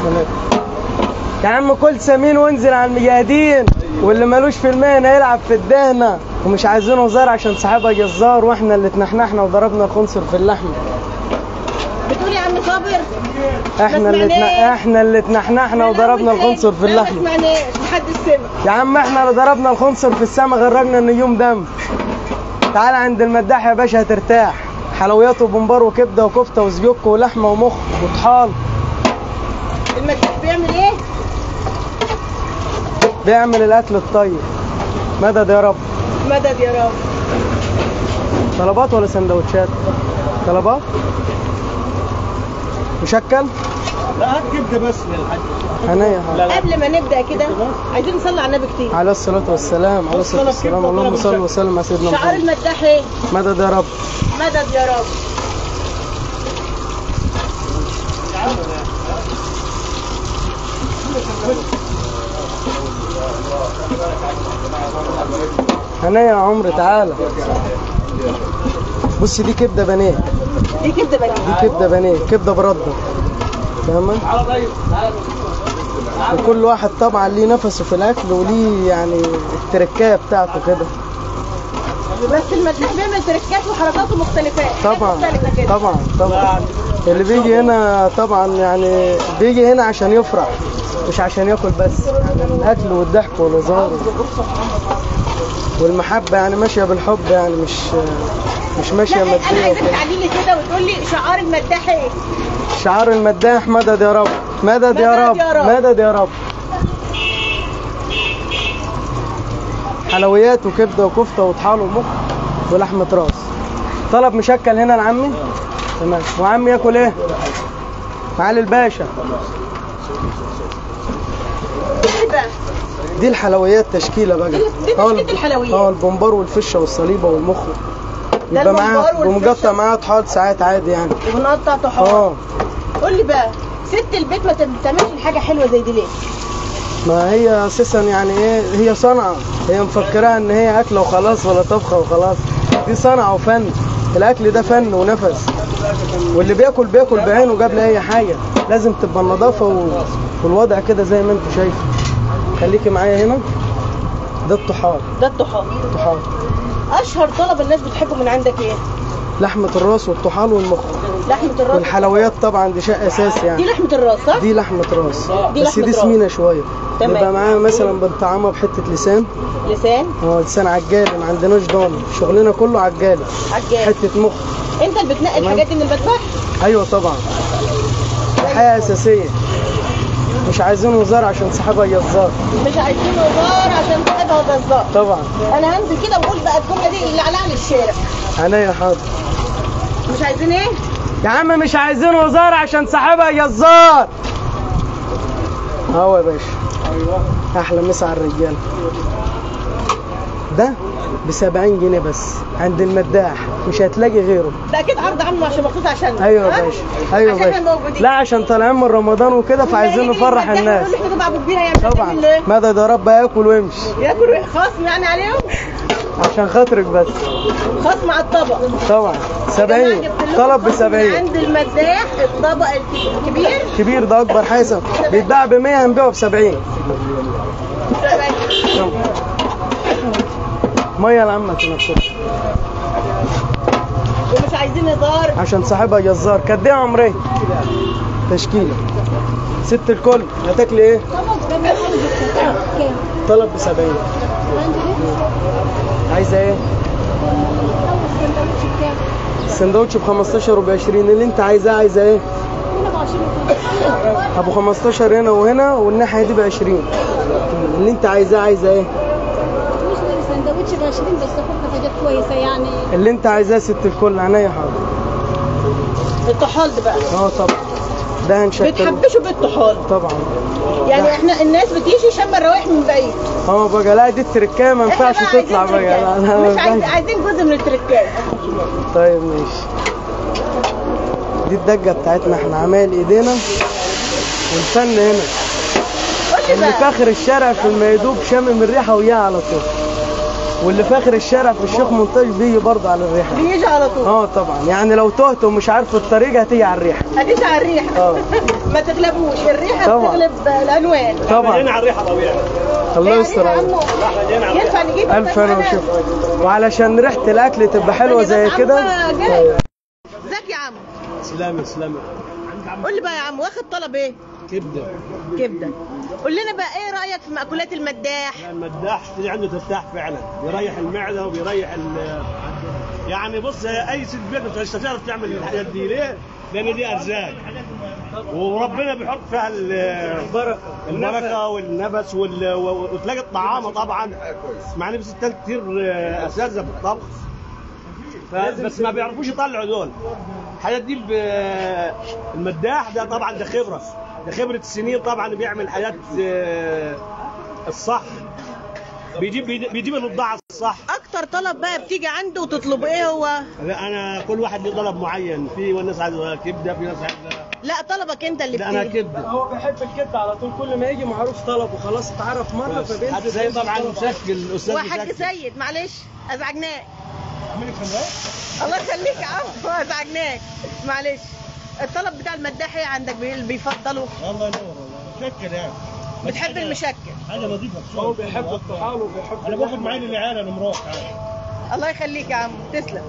يا عم كل سمين وانزل على المجاهدين واللي مالوش في المهنه يلعب في الدهنه ومش عايزينه زار عشان صاحبها جزار واحنا اللي اتنحنحنا وضربنا الخنصر في اللحمه بتقول يا عم صابر احنا اللي اتن... سمعناش. احنا اللي اتنحنحنا وضربنا الخنصر في لا، ما اللحمه سمعناش محدش سمع يا عم احنا اللي ضربنا الخنصر في السما غرقنا النجوم دم تعال عند المداح يا باشا هترتاح حلويات وبمبار وكبده وكفته وزبيوك ولحمه ومخ وطحال المداح بيعمل ايه؟ بيعمل الاكل الطيب مدد يا رب مدد يا رب طلبات ولا سندوتشات طلبات مشكل لا هات كبده بس للحاج هنيا حاضر. قبل ما نبدا كده عايزين نصلي على النبي كتير على الصلاة والسلام على الصلاة والسلام اللهم صل وسلم على سيدنا شعار محمد المداح ايه؟ مدد يا رب مدد يا رب هنيا يا عمرو تعالى بص دي كبده بانيه دي كبده بني دي كبده بانيه كبده برده فاهمة وكل واحد طبعا ليه نفسه في الاكل وليه يعني التركايه بتاعته كده بس المداح بيعمل تركات وحركاته مختلفات طبعا مختلفة كده. طبعا طبعا اللي بيجي هنا طبعا يعني بيجي هنا عشان يفرح مش عشان ياكل بس يعني الاكل والضحك والهزار والمحبه يعني ماشيه بالحب يعني مش مش ماشيه لا انا ماديه عايزاك وكده. تعليلي كده وتقول لي شعار المداح ايه؟ شعار المداح مدد يا رب مدد يا مدد رب يا رب. مدد يا رب حلويات وكبده وكفته وطحال ومخ ولحمه راس طلب مشكل هنا لعمي تمام وعمي ياكل ايه معالي الباشا ايه بقى؟ دي الحلويات تشكيله بقى دي اه تشكيلة الب- الحلويات. اه البمبار والفشه والصليبه والمخ ده يبقى معاه البمبار والفشة. ومقطع معاه طحال ساعات عادي يعني وبنقطع طحال اه قول لي بقى ست البيت ما بتعملش حاجه حلوه زي دي ليه؟ ما هي اساسا يعني ايه هي صنعه هي مفكراها ان هي اكله وخلاص ولا طبخه وخلاص دي صنعه وفن الاكل ده فن ونفس واللي بياكل بياكل بعينه قبل اي حاجه لازم تبقى النظافه و... والوضع كده زي ما انت شايف خليكي معايا هنا ده الطحال ده الطحال الطحال اشهر طلب الناس بتحبه من عندك ايه؟ لحمه الراس والطحال والمخ لحمه الراس والحلويات طبعا دي شيء اساسي دي يعني لحمه الراس صح؟ دي لحمه راس دي بس لحمة دي راس. سمينه شويه تمام. يبقى معاها مثلا بنطعمها بحته لسان لسان اه لسان عجالي ما عندناش ضاني شغلنا كله عجالي عجال حته مخ انت اللي بتنقي الحاجات دي من المذبح؟ ايوه طبعا حاجه اساسيه مش عايزين وزاره عشان صاحبها جزار مش عايزين وزار عشان صاحبها جزار طبعا انا هنزل كده واقول بقى الجمله دي اللي عليها على الشارع عينيا حاضر مش عايزين ايه؟ يا عم مش عايزين وزاره عشان صاحبها جزار اهو يا باشا احلى مسا على الرجاله ده ب 70 جنيه بس عند المداح مش هتلاقي غيره ده اكيد عرض عامله عشان مخصوص عشان ايوه يا باشا ايوه يا عشان احنا باشا موجودين لا عشان طالعين من رمضان وكده فعايزين نفرح الناس محتاجين ابو كبيره يعني طبعا اللي مدد يا رب ياكل ويمشي ياكل خصم يعني عليهم عشان خاطرك بس خصم على الطبق طبعا يا 70 جماعة جبت لكم طلب ب خصم من 70 عند المداح الطبق الكبير كبير ده اكبر حسن بيتباع ب 100 هنبيعه ب 70 ميه لعمك نفسك ومش عايزين هزار عشان صاحبها جزار قد ايه عمري تشكيله ست الكل هتاكلي ايه طلب ب 70 عايزه ايه السندوتش ب 15 وب 20 اللي انت عايزاه عايزه ايه ابو 15 هنا وهنا والناحيه دي ب 20 اللي انت عايزاه عايزه ايه مش سندوتش ب 20 بس اخد حاجات كويسه يعني اللي انت عايزاه ست الكل عينيا حاضر الطحال ده بقى اه طبعا ده هنشكله بتحبشوا بالطحال طبعا يعني احنا الناس بتيجي شم الروايح من بعيد اه بقى لا دي التركايه ما احنا ينفعش بقى تطلع عايزين بقى لا تركات. لا ما مش عايزين ينفعش. عايزين جزء من التركات طيب ماشي دي الدقه بتاعتنا احنا عمال ايدينا والفن هنا قول لي اللي بقى في اخر الشارع في الميدوب شامم الريحه وياه على طول واللي في اخر الشارع في الشيخ منتج بيجي برضه على الريحه بيجي على طول اه طبعا يعني لو تهت ومش عارف الطريق هتيجي على الريحه هتيجي على الريحه اه. ما تغلبوش الريحه طبعا. بتغلب العنوان جينا طبعا على الريحه طبيعي الله يا يستر عليك عمو ينفع نجيب الف انا وشوف وعلشان ريحه الاكل تبقى حلوه زي كده طيب. ازيك يا عم سلامة سلامة قول لي بقى يا عم واخد طلب ايه كبدة كبده قول لنا بقى ايه رايك في مأكولات المداح المداح اللي عنده ترتاح فعلا بيريح المعدة وبيريح ال يعني بص اي ست بيت مش هتعرف تعمل الحاجات دي ليه؟ لان دي ارزاق وربنا بيحط فيها ال- البركه والنفس وال... و- وتلاقي الطعامه طبعا مع ان ستات كتير آه، اساتذه في الطبخ ف- بس ما بيعرفوش يطلعوا دول الحاجات دي ب- المداح ده طبعا ده خبره ده خبره السنين طبعا بيعمل حاجات آه، الصح بيجيب بيجيب البضاعه الصح اكتر طلب بقى بتيجي عنده وتطلب ايه هو لا انا كل واحد له طلب معين في ناس عايزه كبده في ناس عايزه لا طلبك انت اللي لا انا بتيجي كبده هو بيحب الكبده على طول كل ما يجي معروف طلب وخلاص اتعرف مره حد فبينزل زي طبعا مشكل الاستاذ هو حاج مشكل. سيد معلش ازعجناك عملك فنان؟ الله يخليك يا عم ازعجناك معلش الطلب بتاع المداح ايه عندك بي- اللي بيفضله الله ينور والله مشكل يعني بتحب المشكل حاجه نظيفه هو بيحب الطحال وبيحب انا باخد معايا العيال انا مروح الله يخليك يا عم تسلم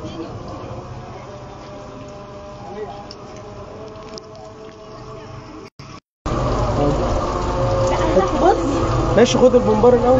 بص ماشي خد البمبار الاول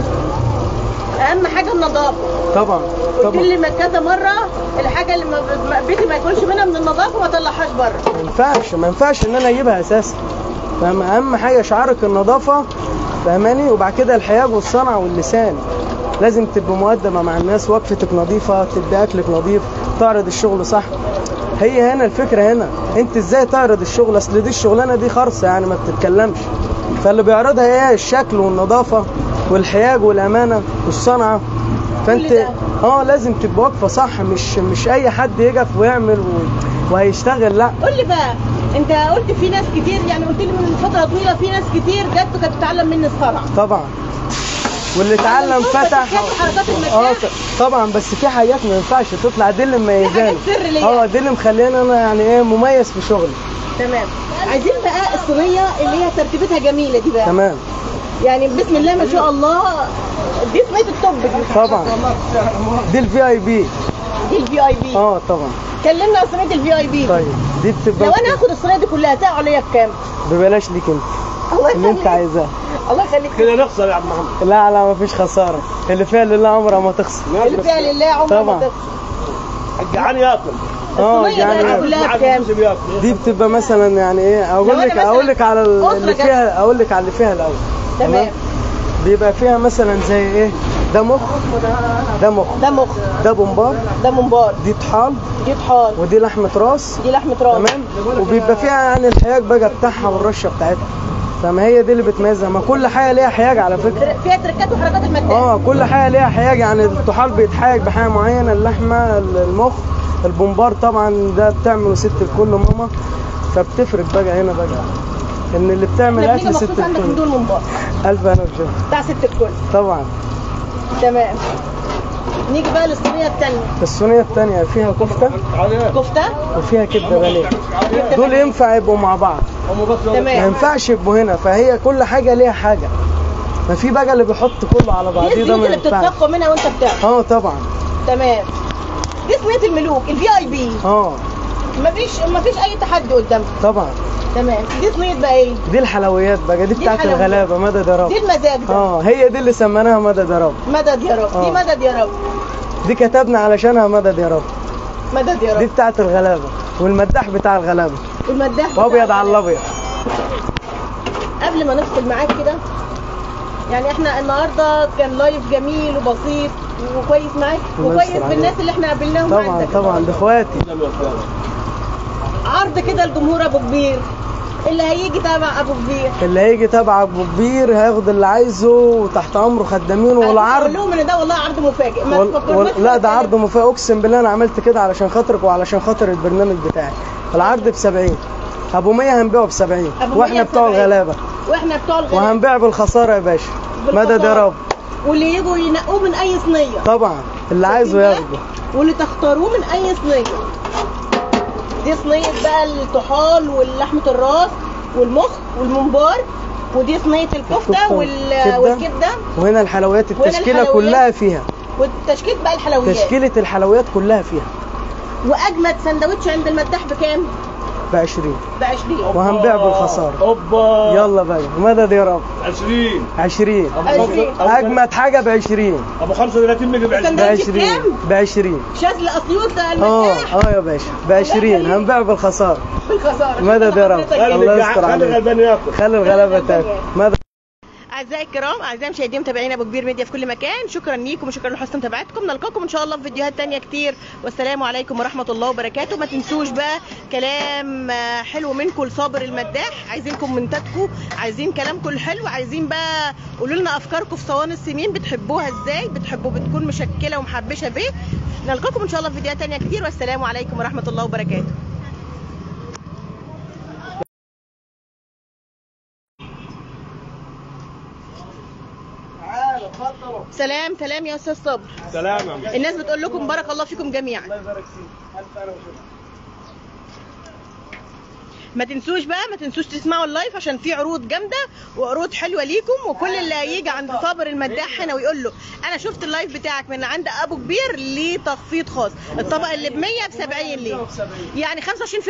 اهم حاجه النظافه طبعا قلت طبعا لي من كذا مره الحاجه اللي ما ما- بيتي ما ياكلش منها من النظافه ما طلعهاش بره ما ينفعش ما ينفعش ان انا اجيبها اساسا فاهم اهم حاجه شعارك النظافه فاهماني وبعد كده الحياج والصنعه واللسان لازم تبقى مؤدبه مع الناس وقفتك نظيفه تدي اكلك نظيف تعرض الشغل صح هي هنا الفكره هنا انت ازاي تعرض الشغل اصل دي الشغلانه دي خرصه يعني ما بتتكلمش فاللي بيعرضها ايه الشكل والنظافه والحياج والامانه والصنعه فانت كل ده. اه لازم تبقى واقفه صح مش مش اي حد يقف ويعمل و... وهيشتغل لا قول لي بقى انت قلت في ناس كتير يعني قلت لي من فتره طويله في ناس كتير جت وكانت بتتعلم مني الصنعه طبعا واللي اتعلم علمتوك فتح بس حركات المداح؟ اه ط- طبعا بس في حاجات ما ينفعش تطلع دي اللي مميزاني حاجات سر ليا. اه دي اللي مخليني انا يعني ايه مميز في شغلي تمام عايزين بقى الصينيه اللي هي ترتيبتها جميله دي بقى تمام يعني بسم الله ما شاء الله دي صينيه التوب دي طبعا دي الفي اي بي دي الفي اي بي اه طبعا كلمنا عن صينيه الفي اي بي طيب دي بتبقى لو انا هاخد الصينيه دي كلها هتقع عليا بكام؟ ببلاش ليك انت الله اللي انت يخليك عايزاه الله يخليك كده نخسر يا عم محمد لا لا مفيش خساره اللي فيها لله عمرها ما تخسر اللي فيها لله عمره طبعا. ما تخسر الجعان ياكل اه الصينية يعني بقى كلها معاه بكام؟ فلوس بياكل دي بتبقى مثلا يعني ايه لو اقول أنا لك مثلاً اقول لك على ال- أسرة اللي جت- فيها اقول لك على اللي فيها الاول تمام بيبقى فيها مثلا زي ايه ده مخ ده مخ ده مخ ده بومبار ده ممبار دي طحال دي طحال ودي لحمه راس دي لحمه راس تمام وبيبقى فيها يعني الحياج بقى بتاعها والرشه بتاعتها فما هي دي اللي بتميزها ما كل حاجه ليها حياج على فكره تر- فيها تركات وحركات المداح اه كل حاجه ليها حياج يعني الطحال بيتحاج بحاجه معينه اللحمه المخ البومبار طبعا ده بتعمله ست الكل ماما فبتفرق بقى هنا بقى ان اللي بتعمل احنا بنيجي اكل ست مخصوص عندك من الكل دول ممبار الف انا وشوف بتاع ست الكل طبعا تمام نيجي بقى للصينيه الثانيه الصينيه الثانيه فيها كفته كفته وفيها كبده بانيه دول ينفع يبقوا مع بعض ما تمام ينفعش يبقوا هنا فهي كل حاجه ليها حاجه ما في بقى اللي بيحط كله على دي بعضيه ده الزيوت ما اللي ينفعش بتتسقى منها وانت بتاكل اه طبعا تمام دي صينيه الملوك الفي اي بي اه مفيش مفيش اي تحدي قدامها طبعا تمام دي صينيه بقى ايه دي الحلويات بقى دي بتاعت الحلويات. الغلابه مدد يا رب دي المزاج ده اه هي دي اللي سميناها مدد يا رب مدد يا رب دي آه. مدد يا رب دي كتبنا علشانها مدد يا رب مدد يا دي رب بتاعت الغلابه والمداح بتاع الغلابه المداح بتاع وابيض على الغلابة. الابيض قبل ما نفصل معاك كده يعني احنا النهارده كان لايف جميل وبسيط وكويس معاك الله وكويس يستر بالناس عليك. اللي احنا قابلناهم طبعا عندك طبعا ده اخواتي عرض كده لجمهور ابو كبير اللي هيجي تابع ابو كبير اللي هيجي تبع ابو كبير هياخد اللي عايزه وتحت امره خدامين اقول والعرض لهم ان ده والله عرض مفاجئ ما وال... تفكرناش وال... لا في ده حاجة. عرض مفاجئ اقسم بالله انا عملت كده علشان خاطرك وعلشان خاطر البرنامج بتاعي العرض ب 70 ابو 100 هنبيعه ب 70 أبو واحنا 100 بتوع ب 70. الغلابه واحنا بتوع الغلابه وهنبيع بالخساره يا باشا بالخسارة. مدد يا رب واللي يجوا ينقوه من اي صينيه طبعا اللي عايزه ياخده واللي تختاروه من اي صينيه دي صينيه بقى الطحال واللحمه الراس والمخ والممبار ودي صينيه الكفته الكفتة وال... والكبدة. والكبده وهنا الحلويات وهنا التشكيله الحلويات. كلها فيها والتشكيل بقى الحلويات تشكيله الحلويات كلها فيها واجمد سندوتش عند المداح بكام ب 20 ب 20 وهنبيع بالخساره اوبا يلا بقى مدد يا رب 20 20 ابو عشرين. خمسة- أبو اجمد حاجه ب 20 ابو 35 ميجا ب 20 ب سندوتش 20 بكام؟ ب 20 شاذل اسيوط اه المداح اه يا باشا ب 20 هنبيع بالخساره بالخساره مدد يا رب. حضرتك الله خلي يستر خلي عليك. الغلبان ياكل خلي الغلابه تاكل مدد اعزائي الكرام اعزائي مشاهدين متابعينا ابو كبير ميديا في كل مكان شكرا ليكم وشكرا لحسن متابعتكم نلقاكم ان شاء الله في فيديوهات تانية كتير والسلام عليكم ورحمه الله وبركاته ما تنسوش بقى كلام آه، حلو منكم لصابر المداح عايزين كومنتاتكم عايزين كلامكم الحلو عايزين بقى قولوا لنا افكاركم في صواني السمين بتحبوها ازاي بتحبوا بتكون مشكله ومحبشه بايه نلقاكم ان شاء الله في فيديوهات تانية كتير والسلام عليكم ورحمه الله وبركاته سلام سلام يا استاذ صبر سلام يا عم. الناس بتقول لكم بارك الله فيكم جميعا يبارك فيك الف انا وشكرا ما تنسوش بقى ما تنسوش تسمعوا اللايف عشان في عروض جامده وعروض حلوه ليكم وكل اللي هيجي عند صابر المداح هنا ويقول له انا شفت اللايف بتاعك من عند ابو كبير ليه تخفيض خاص الطبق اللي ب 100 ب 70 ليه يعني 25%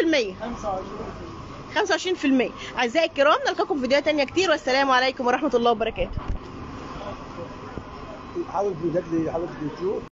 25% اعزائي الكرام نلقاكم في فيديوهات تانية كتير والسلام عليكم ورحمه الله وبركاته حاول في حاول في اليوتيوب